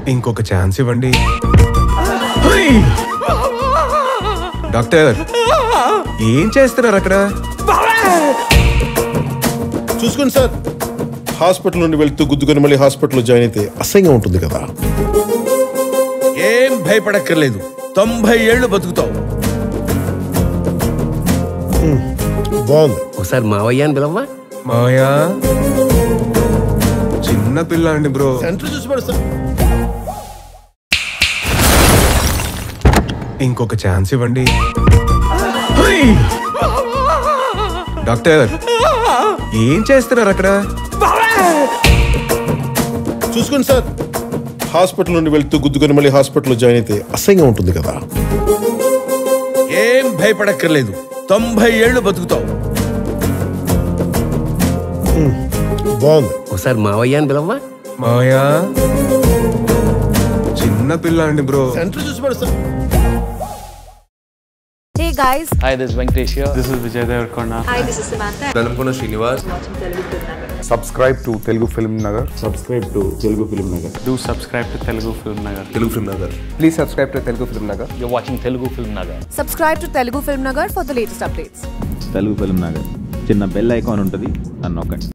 ఇంకొక ఛాన్స్ ఇవ్వండి హుయ్! డాక్టర్ ఏం చేస్తున్నారు అక్కడ చూసుకోండి సార్ హాస్పిటల్ నుండి వెళ్తూ గుద్దుకొని మళ్ళీ హాస్పిటల్లో జాయిన్ అయితే అసహ్యంగా ఉంటుంది కదా ఏం భయపడక్కర్లేదు తొంభై ఏళ్ళు బతుకుతావు బాగుంది ఒకసారి మావయ్య అని పిలవ్వా మాయా చిన్న పిల్ల అండి బ్రో సెంటర్ చూసి పడు సార్ ఇంకొక ఛాన్స్ ఇవ్వండి హుయ్! డాక్టర్ ఏం చేస్తున్నారు అక్కడ చూసుకోండి సార్ హాస్పిటల్ నుండి వెళ్తూ గుద్దుకొని మళ్ళీ హాస్పిటల్లో జాయిన్ అయితే అసహ్యంగా ఉంటుంది కదా ఏం భయపడక్కర్లేదు తొంభై ఏళ్ళు బతుకుతావు బాగుంది ఒకసారి మావయ్య అని పిలవ్వా మాయా చిన్న పిల్ల అండి బ్రో సెంటర్ చూసి పడు sir Hey guys, Hi, this is Venkatesh here. This is Vijay Devarkonda. hi, this is Samantha. Velankonda Srinivas subscribe to Telugu film Nagar Do subscribe to Telugu Film Nagar. Telugu film Nagar please subscribe to Telugu film Nagar You're watching Telugu Film Nagar. Subscribe to Telugu Film Nagar for the latest updates. Telugu film Nagar చిన్న bell icon ఉంటుంది నన్ను నొక్కండి